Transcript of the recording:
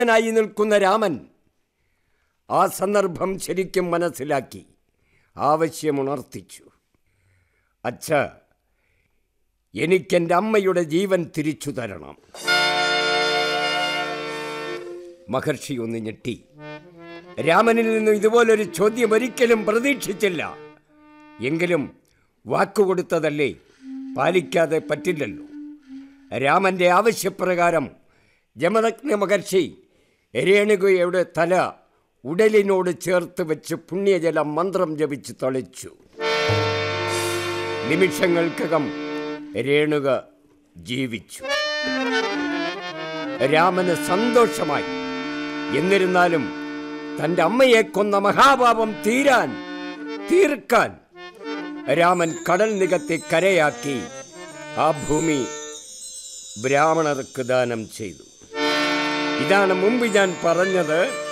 ായി നിൽക്കുന്ന രാമൻ ആ സന്ദർഭം ശരിക്കും മനസ്സിലാക്കി ആവശ്യമുണർത്തിച്ചു അച്ഛ എനിക്കെൻ്റെ അമ്മയുടെ ജീവൻ തിരിച്ചു തരണം മഹർഷി ഒന്ന് ഞെട്ടി രാമനിൽ നിന്നും ഇതുപോലൊരു ചോദ്യം ഒരിക്കലും പ്രതീക്ഷിച്ചില്ല എങ്കിലും വാക്കുകൊടുത്തതല്ലേ പാലിക്കാതെ പറ്റില്ലല്ലോ രാമന്റെ ആവശ്യപ്രകാരം ജമദഗ്ന മഹർഷി രേണുകയുടെ തല ഉടലിനോട് ചേർത്ത് വെച്ച് പുണ്യജലം മന്ത്രം ജപിച്ച് തളിച്ചു നിമിഷങ്ങൾക്കകം രേണുക ജീവിച്ചു രാമന് സന്തോഷമായി എന്നിരുന്നാലും തൻ്റെ അമ്മയെ കൊന്ന മഹാപാപം തീരാൻ തീർക്കാൻ രാമൻ കടൽ നികത്തി കരയാക്കി ആ ഭൂമി ബ്രാഹ്മണർക്ക് ദാനം ചെയ്തു ഇതാണ് മുമ്പ് ഞാൻ പറഞ്ഞത്